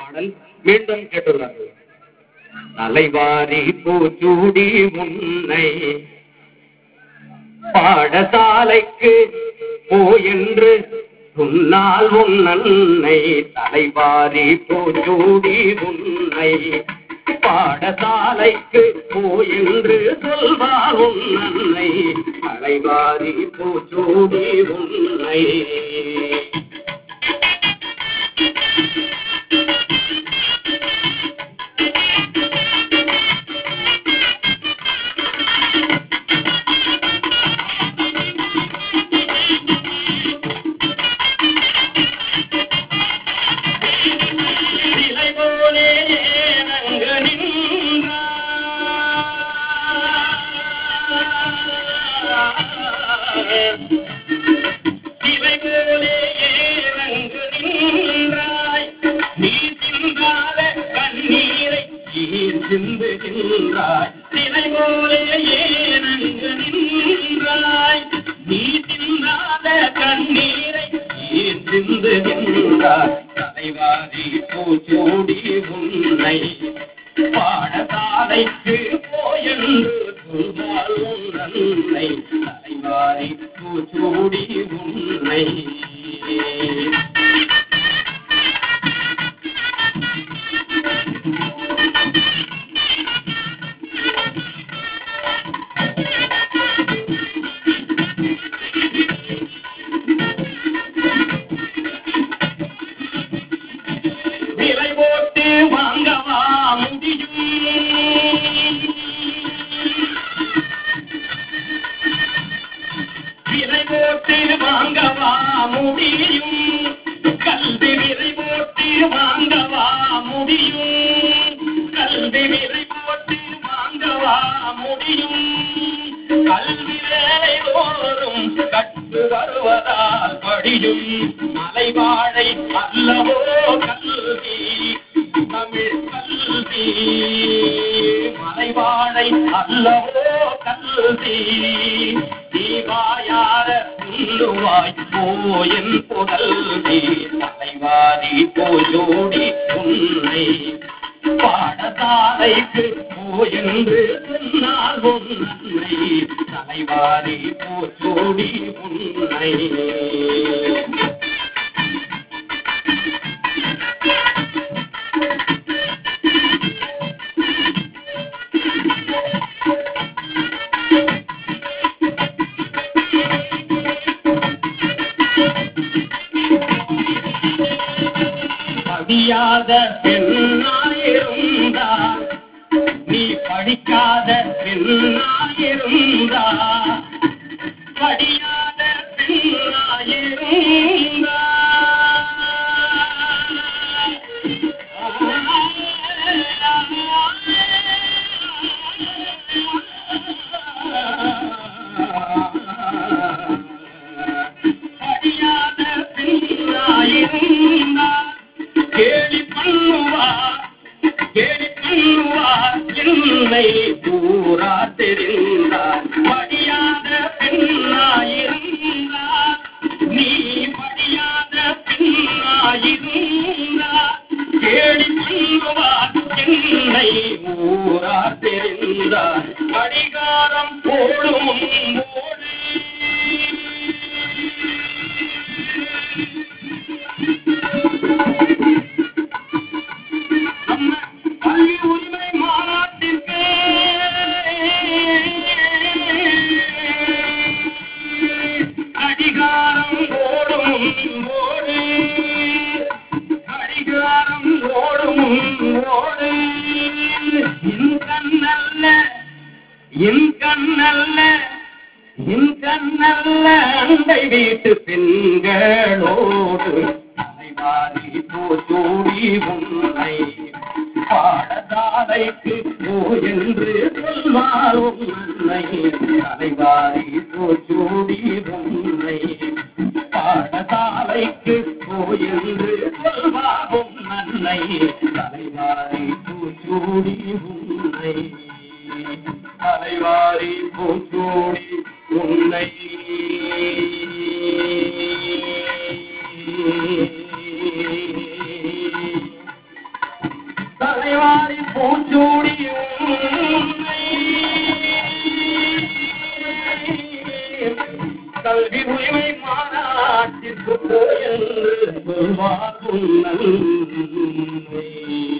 பாடல் மீண்டும் கேட்டுள்ளார்கள் தலைவாரி பூச்சூடி உன்னை பாடசாலைக்கு போ என்று சொன்னால் உன் அன்னை தலைவாரி பூச்சூடி உன்னை பாடசாலைக்கு போ என்று சொல்வார் உன் அன்னை தலைவாரி பூச்சூடி உன்னை சிலை போலே அங்கு நின்றாய். சிலை போலே அங்கு நின்றாய். நீ சிந்தாத கண்ணீரை நீர் சிந்துகின்றாய். சிலை போலே அங்கு நின்றாய். நீ சிந்தாத கண்ணீரை நீர் சிந்துகின்றாய். தலைவாரி பூச்சூடி உன்னை பாடசாலைக்கு போயென்று சொல்வாள் உன் அன்னை தலைவாரி பூச்சூடி உன்னை விலை போட்டு வாங்கவா முடியும் விலை போட்டு வாங்கவா முடியும் கல்வி விலை போட்டு வாங்கவா முடியும் கல்வி விலை போட்டு வாங்கவா முடியும் கல்வி வேலை தோறும் கற்று வருவதால் படியும் மலைவாழை அல்லவோ கல்வி தமிழ் கல்வி மலைவாழை அல்லவோ கல்வி தீவாயார சொல்லுவாய் போயன் புகழ்வி மலைவாரி போயோடி உன்னை பாடசாலைக்கு போயென்று சொன்னால் உன்னை தலைவாரி போச்சோடி உன்னை படியாத பெண்ணாயிருந்தா நீ படிக்காத பெண்ணாயிருந்தா படியாத பெண்ணாயிருந்தா படியாத பெண்ணாயிருந்தா கேலி பண்ணுவா கேலி பண்ணுவா என்னை பூரா தெரிந்தார் படியாத பெண்ணாயிருந்தா நீ படியாத பெண்ணாயிருந்தா கேலி பண்ணுவா என்னை ஊரா தெரிந்தார் படிகாரம் போடும் போடு நம்ம கல்வி உரிமை மாநாட்டிற்கு கடிகாரம் ஓடும் ஓடு கடிகாரம் ஓடும் ஓடு என் கண்ணல்ல என் கண்ணல்ல என் கண்ணல்ல அண்டை வீட்டு பெண்களோடு தலைவாரி போச்சோடி உன்னை பாடசாலைக்கு போ என்று சொல்வார் உன்னை தலைவாரி போச்சோடி உன்னை பாடசாலைக்கு போ என்று சொல்வார் உன்னை தலைவாரி போச்சோடி உன்னை தலைவாரி போச்சோடி உன்னை தலைவாரி பூச்சூடி உன்னை கல்வி உரிமை மாநாட்டிற்கு போ என்று சொல்வார் உன் நன்மை